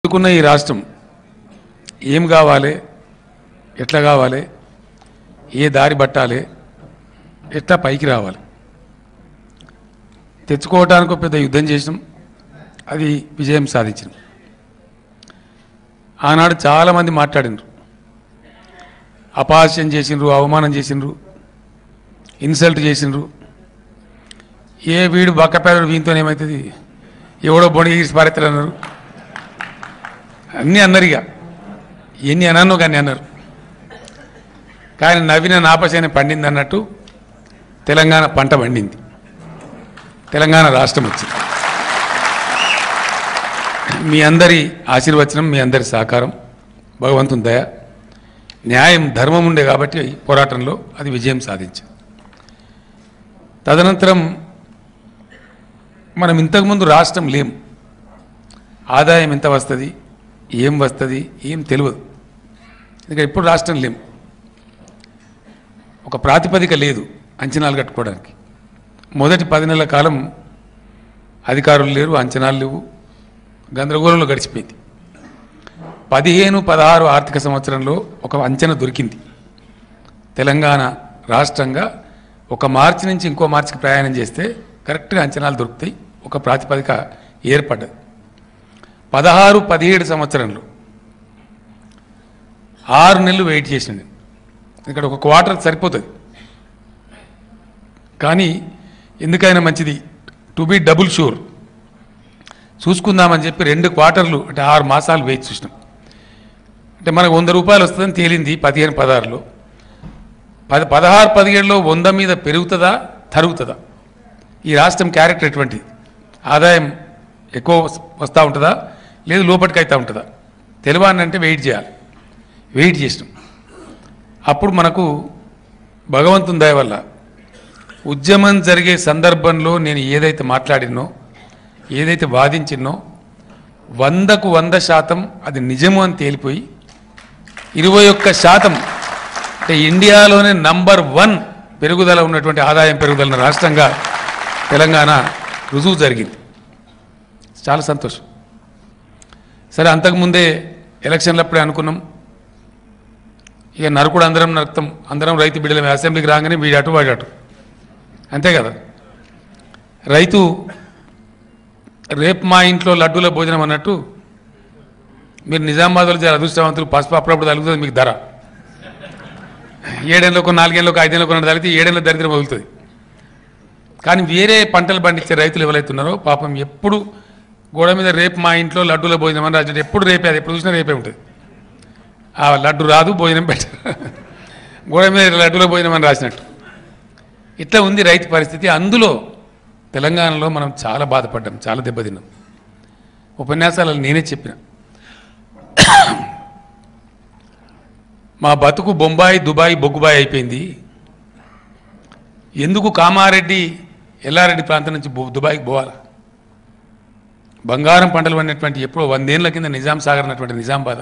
అనుకున్న ఈ రాష్ట్రం ఏం కావాలి ఎట్లా కావాలి ఏ దారి పట్టాలి ఎట్లా పైకి రావాలి తెచ్చుకోవటానికి ఒక పెద్ద యుద్ధం చేసినాం అది విజయం సాధించినాం ఆనాడు చాలామంది మాట్లాడినరు అపహాస్యం చేసిండ్రు అవమానం చేసిండ్రు ఇన్సల్ట్ చేసిండ్రు ఏ వీడు బక్కపేదడు వీనితో ఏమవుతుంది ఎవడో బొడి గీసి పారెత్తాడు అన్నారు అన్నీ అన్నారు ఇక ఎన్ని అన్నాను కానీ అన్నారు కానీ నవ్విన నాపశని పండింది అన్నట్టు తెలంగాణ పంట పండింది తెలంగాణ రాష్ట్రం వచ్చింది మీ అందరి ఆశీర్వచనం మీ అందరి సహకారం భగవంతుని దయ న్యాయం ధర్మం ఉండే కాబట్టి పోరాటంలో అది విజయం సాధించింది తదనంతరం మనం ఇంతకుముందు రాష్ట్రం లేం ఆదాయం ఎంత వస్తుంది ఏం వస్తుంది ఏం తెలియదు ఎందుకంటే ఇప్పుడు రాష్ట్రం లేం ఒక ప్రాతిపదిక లేదు అంచనాలు కట్టుకోవడానికి మొదటి పది నెలల కాలం అధికారులు లేరు అంచనాలు లేవు గందరగోళంలో గడిచిపోయింది పదిహేను పదహారు ఆర్థిక సంవత్సరంలో ఒక అంచనా దొరికింది తెలంగాణ రాష్ట్రంగా ఒక మార్చి నుంచి ఇంకో మార్చికి ప్రయాణం చేస్తే కరెక్ట్గా అంచనాలు దొరుకుతాయి ఒక ప్రాతిపదిక ఏర్పడ్డది పదహారు పదిహేడు సంవత్సరంలో ఆరు నెలలు వెయిట్ చేసింది ఇక్కడ ఒక క్వార్టర్ సరిపోతుంది కానీ ఎందుకైనా మంచిది టు బి డబుల్ షూర్ చూసుకుందామని చెప్పి రెండు క్వార్టర్లు అంటే ఆరు మాసాలు వేచి చూసినాం అంటే మనకు వంద రూపాయలు వస్తుందని తేలింది పదిహేను పదహారులో పది పదహారు పదిహేడులో వంద మీద పెరుగుతుందా తరుగుతుందా ఈ రాష్ట్రం క్యారెక్టర్ ఎటువంటిది ఆదాయం ఎక్కువ వస్తూ ఉంటుందా లేదు లోపలికి అవుతూ ఉంటుందా తెలియాలని అంటే వెయిట్ చేయాలి వెయిట్ చేసినాం అప్పుడు మనకు భగవంతుని దయ వల్ల ఉద్యమం జరిగే సందర్భంలో నేను ఏదైతే మాట్లాడినో ఏదైతే వాదించినో వందకు వంద శాతం అది నిజము అని తేలిపోయి ఇరవై ఒక్క శాతం అంటే ఇండియాలోనే నంబర్ వన్ పెరుగుదల ఉన్నటువంటి ఆదాయం పెరుగుదల రాష్ట్రంగా తెలంగాణ రుజువు జరిగింది చాలా సంతోషం సరే అంతకుముందే ఎలక్షన్లప్పుడే అనుకున్నాం ఇక నరకుడు అందరం నరుకుతాం అందరం రైతు బిడ్డలమే అసెంబ్లీకి రాగానే వీడు అటు వాడు అటు అంతే కదా రైతు రేపు మా ఇంట్లో లడ్డూల భోజనం అన్నట్టు మీరు నిజామాబాద్లో చాలా అదృష్టవంతులు పసుపు అప్పుడప్పుడు తగులుతుంది మీకు ధర ఏడేళ్ళకు నాలుగేళ్ళకు ఐదేళ్ళకు రెండు తగిలితే ఏడేళ్ళ దరిద్రం వదులుతుంది కానీ వేరే పంటలు పండించే రైతులు ఎవరైతే ఉన్నారో పాపం ఎప్పుడు గోడ మీద రేపు మా ఇంట్లో లడ్డూల భోజనం అని రాసినట్టు ఎప్పుడు రేపే అది ఎప్పుడు చూసినా రేపే ఉంటుంది ఆ లడ్డు రాదు భోజనం పెట్టరు గోడ మీద లడ్డూల భోజనం అని రాసినట్టు ఇట్లా ఉంది రైతు పరిస్థితి అందులో తెలంగాణలో మనం చాలా బాధపడ్డాం చాలా దెబ్బతిన్నాం ఉపన్యాసాలలో నేనే చెప్పిన మా బతుకు బొంబాయి దుబాయ్ బొగ్గుబాయి అయిపోయింది ఎందుకు కామారెడ్డి ఎల్లారెడ్డి ప్రాంతం నుంచి బొ- దుబాయ్కి పోవాలి బంగారం పంటలు పండినటువంటి ఎప్పుడో వందేళ్ల కింద నిజాం సాగర్ అన్నటువంటి నిజామాబాద్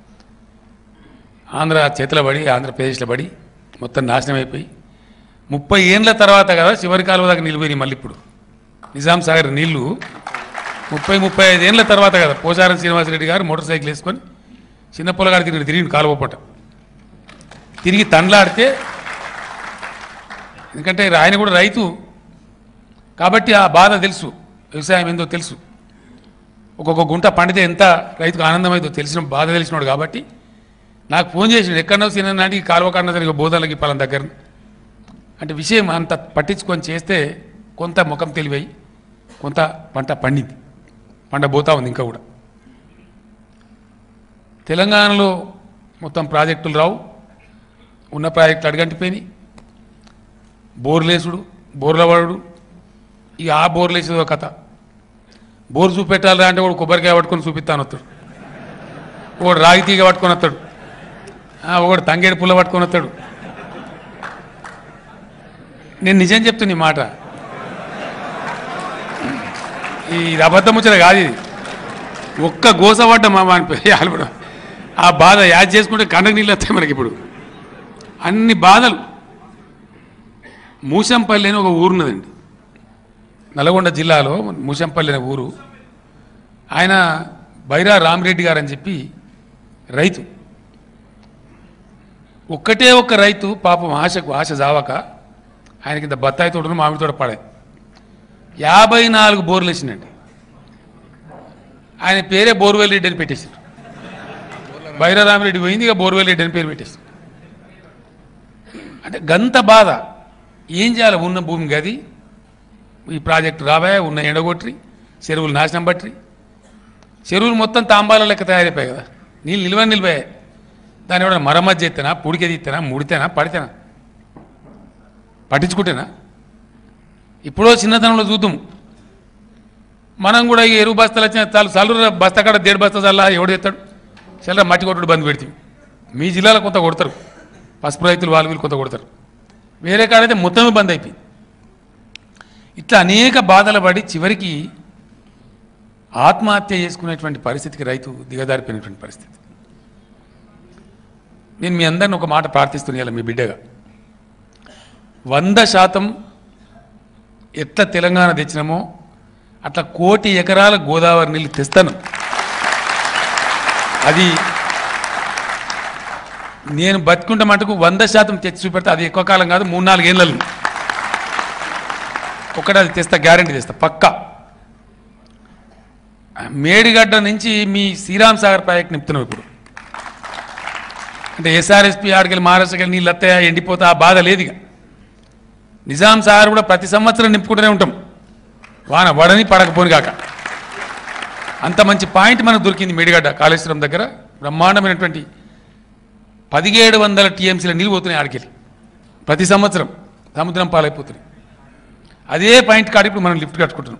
ఆంధ్ర చేతిలో పడి ఆంధ్రప్రదేశ్లో పడి మొత్తం నాశనం అయిపోయి ముప్పై ఏండ్ల తర్వాత కదా చివరి కాలువ దాకా నిలిపోయినాయి మళ్ళీ ఇప్పుడు నిజాం సాగర్ నీళ్లు ముప్పై ముప్పై ఐదు ఏండ్ల తర్వాత కదా పోచారం శ్రీనివాసరెడ్డి గారు మోటార్ సైకిల్ వేసుకొని చిన్న పొలగాడు తిరిగి తిరిగి కాలువ పూట తిరిగి తండ్లాడితే ఎందుకంటే ఆయన కూడా రైతు కాబట్టి ఆ బాధ తెలుసు వ్యవసాయం ఏందో తెలుసు ఒక్కొక్క గుంట పండితే ఎంత రైతుకు ఆనందమైందో తెలిసిన బాధ తెలిసినాడు కాబట్టి నాకు ఫోన్ చేసినాడు ఎక్కడో తిన నాటికి కాలువ కన్నా సరిగ్గా బోధనలకి పలాన దగ్గర అంటే విషయం అంత పట్టించుకొని చేస్తే కొంత ముఖం తెలివై కొంత పంట పండింది పంట పోతా ఉంది ఇంకా కూడా తెలంగాణలో మొత్తం ప్రాజెక్టులు రావు ఉన్న ప్రాజెక్టులు అడగంటిపోయినాయి బోర్లేసుడు బోర్ల వాడు ఇక ఆ బోర్లేసేది ఒక కథ బోర్ చూపెట్టాలి అంటే వాడు కొబ్బరికాయ పట్టుకొని చూపిస్తాను వస్తాడు ఒకడు రాగి తీగ పట్టుకొని వస్తాడు ఆ, ఒకడు తంగేడు పుల్ల పట్టుకొని వస్తాడు నేను నిజం చెప్తున్నా ఈ మాట ఈ ఇది అబద్ధం వచ్చేది కాదు ఇది ఒక్క గోస పడ్డ మా ఆల్పడం ఆ బాధ యాద్ చేసుకుంటే కండకు నీళ్ళు వస్తాయి మనకి ఇప్పుడు అన్ని బాధలు మూసంపల్లి అని ఒక ఊరున్నదండి నల్గొండ జిల్లాలో మూసంపల్లి అనే ఊరు ఆయన బైరా రామిరెడ్డి గారు అని చెప్పి రైతు ఒక్కటే ఒక్క రైతు పాపం ఆశకు ఆశ జావక ఆయనకి ఇంత బత్తాయి తోటను మామిడి తోట పడే యాభై నాలుగు బోర్లు వేసిందండి ఆయన పేరే బోర్వెల్ రెడ్డి అని పెట్టేశారు బైరారామిరెడ్డి పోయింది ఇక బోర్వెల్ రెడ్డి అని పేరు పెట్టేశారు అంటే గంత బాధ ఏం చేయాలి ఉన్న భూమి గది ఈ ప్రాజెక్టు రాబాయా ఉన్న ఎండగొట్టి చెరువులు నాశనం పట్టి చెరువులు మొత్తం తాంబాల లెక్క తయారైపోయాయి కదా నీళ్ళు నిల్వ నిలిపాయి దాన్ని ఎవడన్నా మరమ్మతు చేస్తేనా పుడికెది ఇస్తేనా ముడితేనా పడితేనా పట్టించుకుంటేనా ఇప్పుడో చిన్నతనంలో చూద్దాం మనం కూడా ఈ ఎరువు బస్తాలు వచ్చిన చాలు చల్లు బస్తా కాడ దేడు బస్తా చల్లా ఎవడు ఎత్తాడు చల్లరా మట్టి కొట్టుడు బంద్ పెడితే మీ జిల్లాలో కొంత కొడతారు పసుపు రైతులు వాళ్ళు వీళ్ళు కొంత కొడతారు వేరే కాడైతే మొత్తమే బంద్ అయిపోయింది ఇట్లా అనేక బాధలు పడి చివరికి ఆత్మహత్య చేసుకునేటువంటి పరిస్థితికి రైతు దిగజారిపోయినటువంటి పరిస్థితి నేను మీ అందరిని ఒక మాట ప్రార్థిస్తున్నాను మీ బిడ్డగా వంద శాతం ఎట్లా తెలంగాణ తెచ్చినామో అట్లా కోటి ఎకరాల గోదావరి నీళ్ళు తెస్తాను అది నేను బతుకుంటే మటుకు వంద శాతం తెచ్చి చూపెడితే అది ఎక్కువ కాలం కాదు మూడు నాలుగు ఏళ్ళలో ఒకటి అది తెస్తా గ్యారంటీ తెస్తా పక్కా మేడిగడ్డ నుంచి మీ శ్రీరామ్ సాగర్ ప్రాజెక్ట్ నింపుతున్నాం ఇప్పుడు అంటే ఎస్ఆర్ఎస్పి ఆడికెళ్ళి మహారాష్ట్రకి నీళ్ళు వస్తాయా ఎండిపోతా ఆ బాధ లేదు ఇక నిజాం సాగర్ కూడా ప్రతి సంవత్సరం నింపుకుంటూనే ఉంటాం వాన వడని పడకపోని కాక అంత మంచి పాయింట్ మనకు దొరికింది మేడిగడ్డ కాళేశ్వరం దగ్గర బ్రహ్మాండమైనటువంటి పదిహేడు వందల టీఎంసీల నీళ్ళు పోతున్నాయి ఆడికెళ్ళి ప్రతి సంవత్సరం సముద్రం పాలైపోతున్నాయి అదే పాయింట్ కాడ ఇప్పుడు మనం లిఫ్ట్ కట్టుకుంటున్నాం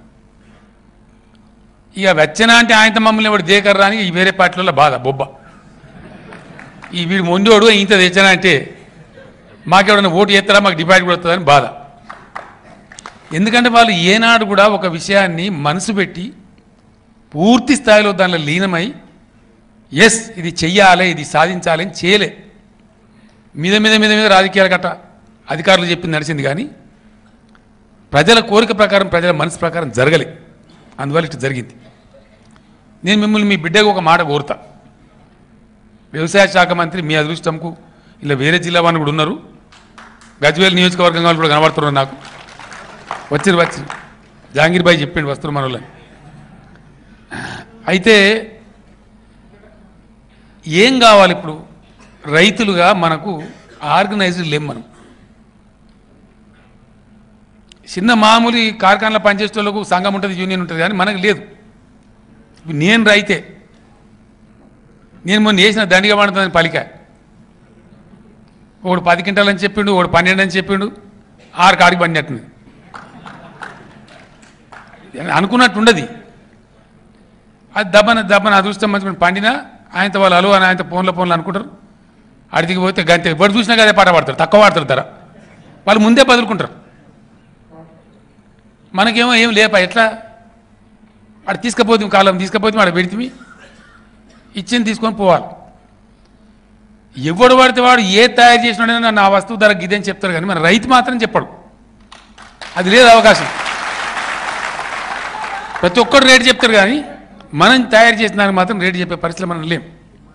ఇక వెచ్చన అంటే ఆయనతో మమ్మల్ని ఎవడు దేకర్రా అని ఈ వేరే పార్టీలలో బాధ బొబ్బ ఈ వీడు మొండోడు ఇంత తెచ్చనా అంటే మాకెవడన్నా ఓటు చేస్తారా మాకు డిపాజిట్ కూడా వస్తుందని బాధ ఎందుకంటే వాళ్ళు ఏనాడు కూడా ఒక విషయాన్ని మనసు పెట్టి పూర్తి స్థాయిలో దానిలో లీనమై ఎస్ ఇది చెయ్యాలి ఇది సాధించాలి అని చేయలే మీద మీద మీద మీద రాజకీయాల గట్ట అధికారులు చెప్పింది నడిచింది కానీ ప్రజల కోరిక ప్రకారం ప్రజల మనసు ప్రకారం జరగలే అందువల్ల ఇట్లా జరిగింది నేను మిమ్మల్ని మీ బిడ్డకు ఒక మాట కోరుతా వ్యవసాయ శాఖ మంత్రి మీ అదృష్టంకు ఇలా వేరే జిల్లా వాళ్ళు కూడా ఉన్నారు గజ్వేల్ నియోజకవర్గం వాళ్ళు కూడా కనబడుతున్నారు నాకు వచ్చిరు వచ్చిరు జహాంగీర్ భాయ్ చెప్పిండు వస్తున్నారు మన వాళ్ళని అయితే ఏం కావాలి ఇప్పుడు రైతులుగా మనకు ఆర్గనైజ్డ్ లేం మనం చిన్న మామూలు ఈ కార్ఖానలో పనిచేసే వాళ్ళకు సంఘం ఉంటుంది యూనియన్ ఉంటుంది కానీ మనకు లేదు ఇప్పుడు నేను రైతే నేను మొన్న వేసిన దండిగా పడుతుందని పలిక ఒకడు పది క్వింటాలు అని చెప్పిండు ఒకడు పన్నెండు అని చెప్పిండు ఆరు కాడికి పండినట్టుంది అనుకున్నట్టు ఉండదు అది దబ్బన దబ్బన అదృష్టం మంచి పండినా ఆయనతో వాళ్ళు అలు అని ఆయనతో ఫోన్లో ఫోన్లో అనుకుంటారు అడిగికి పోతే గంతే ఎవరు చూసినా అదే పాట పాడతారు తక్కువ పాడతారు ధర వాళ్ళు ముందే బదులుకుంటారు మనకేమో ఏం లేపా ఎట్లా అక్కడ తీసుకపోతే కాలం తీసుకపోతే ఆడ పెడితే ఇచ్చింది తీసుకొని పోవాలి ఎవడు పడితే వాడు ఏ తయారు చేసినాడైనా నా వస్తువు ధర గిదని చెప్తారు కానీ మన రైతు మాత్రం చెప్పడు అది లేదు అవకాశం ప్రతి ఒక్కరు రేటు చెప్తారు కానీ మనం తయారు చేసిన దానికి మాత్రం రేటు చెప్పే పరిస్థితులు మనం లేం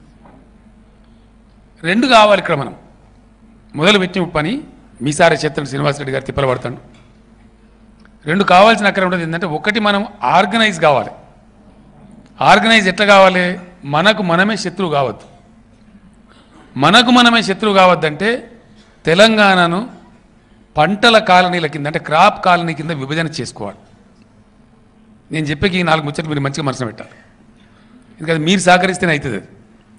రెండు కావాలి ఇక్కడ మనం మొదలు పెట్టిన పని మీసారే చెత్తను శ్రీనివాసరెడ్డి గారు తిప్పలు పడతాడు రెండు కావాల్సిన అక్కడ ఉంటుంది ఏంటంటే ఒకటి మనం ఆర్గనైజ్ కావాలి ఆర్గనైజ్ ఎట్లా కావాలి మనకు మనమే శత్రువు కావద్దు మనకు మనమే శత్రువు కావద్దంటే తెలంగాణను పంటల కాలనీల కింద అంటే క్రాప్ కాలనీ కింద విభజన చేసుకోవాలి నేను చెప్పేకి ఈ నాలుగు ముచ్చట్లు మీరు మంచిగా మనసులో పెట్టాలి ఎందుకంటే మీరు సహకరిస్తేనే అవుతుంది అది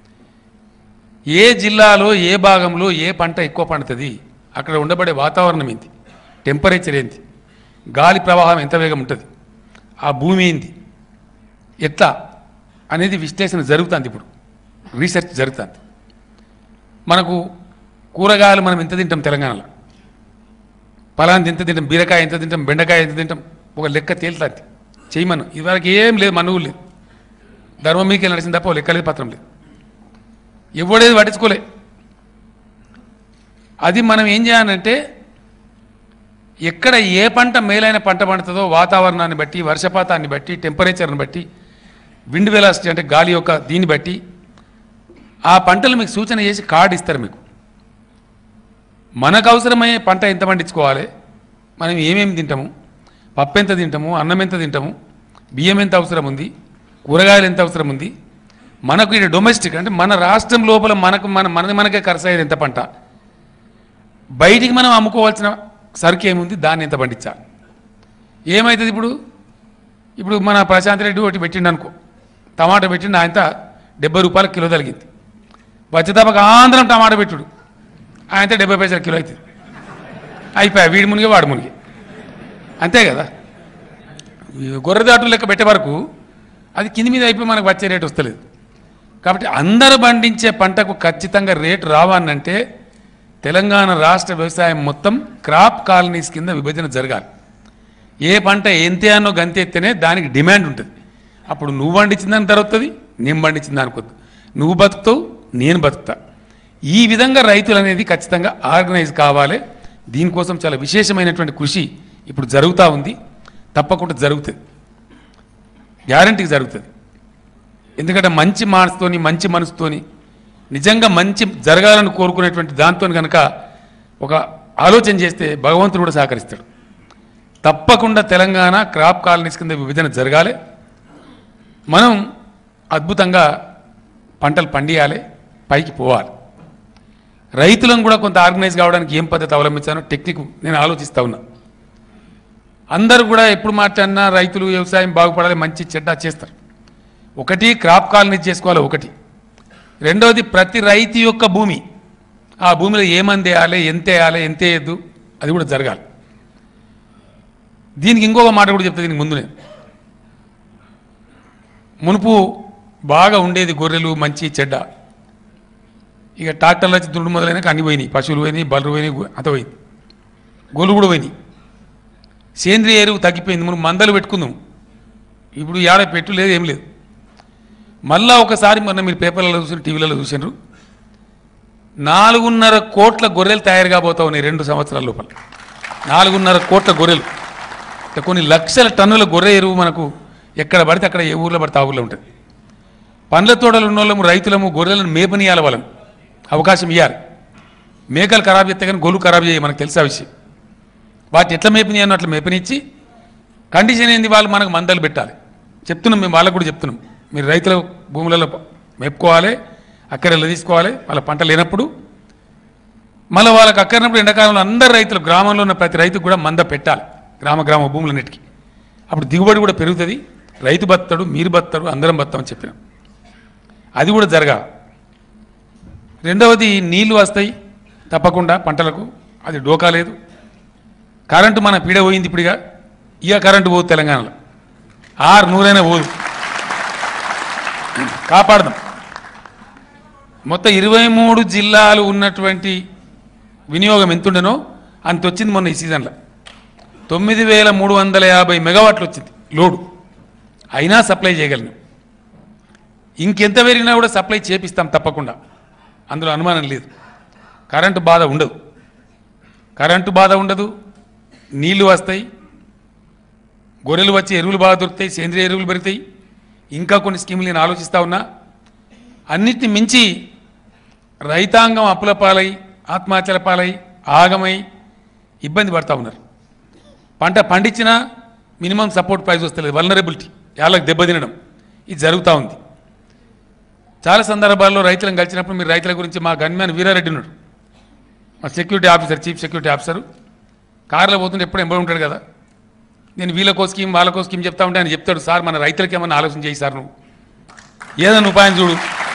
ఏ జిల్లాలో ఏ భాగంలో ఏ పంట ఎక్కువ పండుతుంది అక్కడ ఉండబడే వాతావరణం ఏంటి టెంపరేచర్ ఏంటి గాలి ప్రవాహం ఎంత వేగం ఉంటుంది ఆ భూమి ఏంటి ఎట్లా అనేది విశ్లేషణ జరుగుతుంది ఇప్పుడు రీసెర్చ్ జరుగుతుంది మనకు కూరగాయలు మనం ఎంత తింటాం తెలంగాణలో పలాంది ఎంత తింటాం బీరకాయ ఎంత తింటాం బెండకాయ ఎంత తింటాం ఒక లెక్క తేలుతుంది చేయమను ఇదివరకు ఏం లేదు మనువు లేదు ధర్మం మీకు నడిచింది తప్ప ఓ లెక్క లేదు పత్రం లేదు ఎవడేది పట్టించుకోలే అది మనం ఏం చేయాలంటే ఎక్కడ ఏ పంట మేలైన పంట పండుతుందో వాతావరణాన్ని బట్టి వర్షపాతాన్ని బట్టి టెంపరేచర్ని బట్టి విండ్ వెలాసిటీ అంటే గాలి యొక్క దీన్ని బట్టి ఆ పంటలు మీకు సూచన చేసి కార్డు ఇస్తారు మీకు మనకు అవసరమయ్యే పంట ఎంత పండించుకోవాలి మనం ఏమేమి తింటాము పప్పు ఎంత తింటాము అన్నం ఎంత తింటాము బియ్యం ఎంత అవసరం ఉంది కూరగాయలు ఎంత అవసరం ఉంది మనకు ఇది డొమెస్టిక్ అంటే మన రాష్ట్రం లోపల మనకు మన మనది మనకే ఖర్చు అయ్యేది ఎంత పంట బయటికి మనం అమ్ముకోవాల్సిన సరుకు ఏముంది దాన్ని ఎంత పండించాలి ఏమవుతుంది ఇప్పుడు ఇప్పుడు మన ప్రశాంత్ రెడ్డి ఒకటి పెట్టిండు అనుకో టమాటా పెట్టిండు ఆయన డెబ్బై రూపాయల కిలో తగిలింది వచ్చేదాకా ఆంధ్రం టమాటా పెట్టుడు ఆయన డెబ్బై పైసల కిలో అవుతుంది అయిపోయా వీడి మునిగి వాడు మునిగి అంతే కదా ఈ గొర్రెదాటు లెక్క పెట్టే వరకు అది కింది మీద అయిపోయి మనకు వచ్చే రేటు వస్తలేదు కాబట్టి అందరు పండించే పంటకు ఖచ్చితంగా రేటు రావాలంటే తెలంగాణ రాష్ట్ర వ్యవసాయం మొత్తం క్రాప్ కాలనీస్ కింద విభజన జరగాలి ఏ పంట ఎంతే అన్నో గంతెత్తేనే దానికి డిమాండ్ ఉంటుంది అప్పుడు నువ్వు పండించిన దానికి ధర వస్తుంది నేను పండించిన దానికి వద్దు నువ్వు బతుకుతావు నేను బతుకుతా ఈ విధంగా రైతులు అనేది ఖచ్చితంగా ఆర్గనైజ్ కావాలి దీనికోసం చాలా విశేషమైనటువంటి కృషి ఇప్పుడు జరుగుతూ ఉంది తప్పకుండా జరుగుతుంది గ్యారంటీకి జరుగుతుంది ఎందుకంటే మంచి మనసుతోని మంచి మనసుతోని నిజంగా మంచి జరగాలని కోరుకునేటువంటి దాంతో కనుక ఒక ఆలోచన చేస్తే భగవంతుడు కూడా సహకరిస్తాడు తప్పకుండా తెలంగాణ క్రాప్ కాలనీస్ కింద విభజన జరగాలి మనం అద్భుతంగా పంటలు పండియాలి పైకి పోవాలి రైతులను కూడా కొంత ఆర్గనైజ్ కావడానికి ఏం పద్ధతి అవలంబించానో టెక్నిక్ నేను ఆలోచిస్తా ఉన్నా అందరూ కూడా ఎప్పుడు మాట్లాడినా రైతులు వ్యవసాయం బాగుపడాలి మంచి చెడ్డ చేస్తారు ఒకటి క్రాప్ కాలనీ చేసుకోవాలి ఒకటి రెండవది ప్రతి రైతు యొక్క భూమి ఆ భూమిలో ఏమంది వేయాలి ఎంత వేయాలి ఎంత వేయద్దు అది కూడా జరగాలి దీనికి ఇంకొక మాట కూడా చెప్తా దీనికి ముందు నేను మునుపు బాగా ఉండేది గొర్రెలు మంచి చెడ్డ ఇక ట్రాక్టర్లు వచ్చి దుండు మొదలైనాక అన్ని పోయినాయి పశువులు పోయినాయి బర్రెలు పోయినాయి గు- అంత పోయింది గోలు కూడా పోయినాయి సేంద్రియ ఎరువు తగ్గిపోయింది మనం మందలు పెట్టుకుందాం ఇప్పుడు ఏడ పెట్టు లేదు ఏం లేదు మళ్ళా ఒకసారి మొన్న మీరు పేపర్లలో చూసిన టీవీలలో చూసినారు నాలుగున్నర కోట్ల గొర్రెలు తయారు కాబోతా ఉన్నాయి రెండు సంవత్సరాల లోపల నాలుగున్నర కోట్ల గొర్రెలు అంటే కొన్ని లక్షల టన్నుల గొర్రె ఎరువు మనకు ఎక్కడ పడితే అక్కడ ఏ ఊర్లో పడితే ఆ ఊర్లో ఉంటుంది పండ్ల తోటలు ఉన్న వాళ్ళము రైతులము గొర్రెలను మేపనీయాల వాళ్ళం అవకాశం ఇవ్వాలి మేకలు ఖరాబ్ చేస్తే కానీ గొల్లు ఖరాబ్ చేయ మనకు తెలిసే విషయం వాటి ఎట్లా మేపనీయను అట్లా మేపనిచ్చి కండిషన్ ఏంది వాళ్ళు మనకు మందలు పెట్టాలి చెప్తున్నాం మేము వాళ్ళకు కూడా చెప్తున్నాం మీరు రైతుల భూములలో మేపుకోవాలి అక్కడెళ్ళ తీసుకోవాలి వాళ్ళ పంట లేనప్పుడు మళ్ళీ వాళ్ళకి అక్కడినప్పుడు ఎండాకాలంలో అందరు రైతులు గ్రామంలో ఉన్న ప్రతి రైతుకు కూడా మంద పెట్టాలి గ్రామ గ్రామ భూములన్నిటికీ అప్పుడు దిగుబడి కూడా పెరుగుతుంది రైతు బతాడు మీరు బతాడు అందరం బతామని చెప్పినాం అది కూడా జరగాలి రెండవది నీళ్లు వస్తాయి తప్పకుండా పంటలకు అది డోకా లేదు కరెంటు మన పీడ పోయింది ఇప్పుడుగా ఇక కరెంటు పోదు తెలంగాణలో ఆరు నూరైనా పోదు కాపాడదాం మొత్తం ఇరవై మూడు జిల్లాలు ఉన్నటువంటి వినియోగం ఎంతుండెనో అంత వచ్చింది మొన్న ఈ సీజన్లో తొమ్మిది వేల మూడు వందల యాభై మెగావాట్లు వచ్చింది లోడు అయినా సప్లై చేయగలను ఇంకెంత పెరిగినా కూడా సప్లై చేపిస్తాం తప్పకుండా అందులో అనుమానం లేదు కరెంటు బాధ ఉండదు కరెంటు బాధ ఉండదు నీళ్లు వస్తాయి గొర్రెలు వచ్చి ఎరువులు బాగా దొరుకుతాయి సేంద్రియ ఎరువులు పెరుగుతాయి ఇంకా కొన్ని స్కీములు నేను ఆలోచిస్తా ఉన్నా అన్నిటిని మించి రైతాంగం అప్పుల పాలై ఆత్మహత్యల పాలై ఆగమై ఇబ్బంది పడతా ఉన్నారు పంట పండించినా మినిమం సపోర్ట్ ప్రైస్ వస్తలేదు వల్నరబిలిటీ వాళ్ళకి దెబ్బతినడం ఇది జరుగుతూ ఉంది చాలా సందర్భాల్లో రైతులను కలిసినప్పుడు మీరు రైతుల గురించి మా గన్మ్యాన్ వీరారెడ్డి ఉన్నాడు మా security officer chief security officer కారులో పోతుంటే ఎప్పుడు ఎంబడి ఉంటాడు కదా నేను వీళ్ళకో స్కీమ్ వాళ్ళకో స్కీమ్ చెప్తా ఉంటే ఆయన చెప్తాడు సార్ మన రైతులకి ఏమన్నా ఆలోచన చేయి సార్ నువ్వు ఏదైనా ఉపాయం చూడు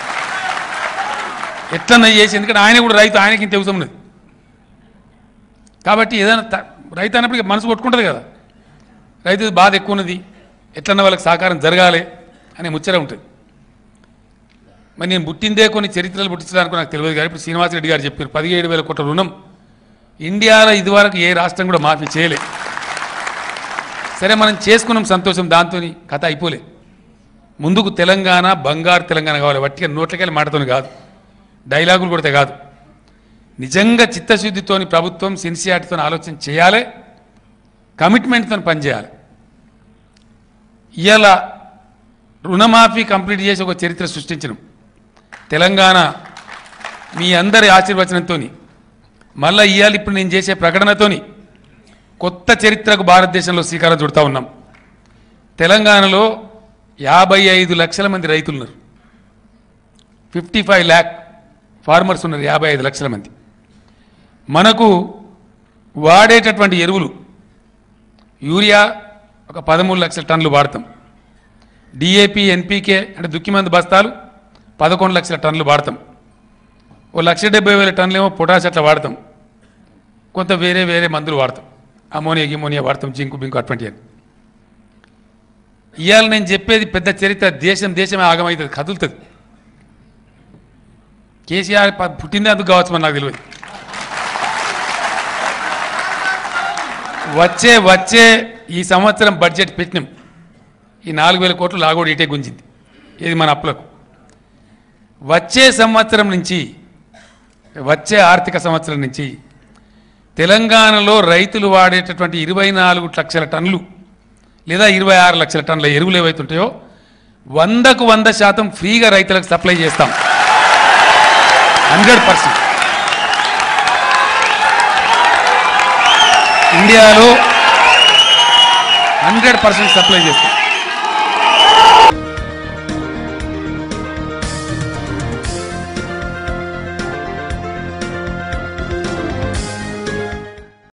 ఎట్లన్నా చేసి ఎందుకంటే ఆయన కూడా రైతు ఆయనకి ఇంత అవసరం ఉన్నది కాబట్టి ఏదైనా త- రైతు అన్నప్పుడు ఇక మనసు కొట్టుకుంటుంది కదా రైతు బాధ ఎక్కువ ఉన్నది ఎట్లన్నా వాళ్ళకి సహకారం జరగాలి అనే ముచ్చట ఉంటుంది మరి నేను పుట్టిందే కొన్ని చరిత్రలు పుట్టించడానికి నాకు తెలియదు కానీ ఇప్పుడు శ్రీనివాసరెడ్డి గారు చెప్పారు పదిహేడు వేల కోట్ల రుణం ఇండియాలో ఇదివరకు ఏ రాష్ట్రం కూడా మాఫీ చేయలే సరే మనం చేసుకున్నాం సంతోషం దాంతో కథ అయిపోలే ముందుకు తెలంగాణ బంగారు తెలంగాణ కావాలి వట్టిగా నోట్లకెళ్ళి మాటతోని కాదు డైలాగులు కొడితే కాదు నిజంగా చిత్తశుద్ధితోని ప్రభుత్వం సిన్సియారిటీతో ఆలోచన చేయాలి కమిట్మెంట్తో పనిచేయాలి ఇవాళ రుణమాఫీ కంప్లీట్ చేసి ఒక చరిత్ర సృష్టించడం తెలంగాణ మీ అందరి ఆశీర్వచనంతో మళ్ళీ ఇవాళ ఇప్పుడు నేను చేసే ప్రకటనతోని కొత్త చరిత్రకు భారతదేశంలో శ్రీకారం చుడతా ఉన్నాం తెలంగాణలో యాభై ఐదు లక్షల మంది రైతులు ఉన్నారు ఫిఫ్టీ ఫైవ్ ల్యాక్ ఫార్మర్స్ ఉన్నారు యాభై ఐదు లక్షల మంది మనకు వాడేటటువంటి ఎరువులు యూరియా ఒక పదమూడు లక్షల టన్నులు వాడతాం డిఏపి ఎన్పికే అంటే దుక్కి మందు బస్తాలు పదకొండు లక్షల టన్నులు వాడతాం ఓ లక్ష డెబ్బై వేల టన్నులు ఏమో పొటాష్ అట్లా వాడతాం కొంత వేరే వేరే మందులు వాడతాం అమోనియా గిమోనియా వాడతాం జింకు బింకు అటువంటి అని ఇవాళ నేను చెప్పేది పెద్ద చరిత్ర దేశం దేశమే ఆగమవుతుంది కదులుతుంది కేసీఆర్ ప- పుట్టిందే అందుకు కావచ్చు మరి నాకు తెలియదు వచ్చే వచ్చే ఈ సంవత్సరం బడ్జెట్ పెట్టినాం ఈ నాలుగు వేల కోట్లు లాగోడు ఇటే గుంజింది ఇది మన అప్పులకు వచ్చే సంవత్సరం నుంచి వచ్చే ఆర్థిక సంవత్సరం నుంచి తెలంగాణలో రైతులు వాడేటటువంటి ఇరవై నాలుగు లక్షల టన్నులు లేదా ఇరవై ఆరు లక్షల టన్నుల ఎరువులు ఏవైతుంటాయో వందకు వంద శాతం ఫ్రీగా రైతులకు సప్లై చేస్తాం హండ్రెడ్ పర్సెంట్ ఇండియాలో హండ్రెడ్ పర్సెంట్ సప్లై చేస్తాం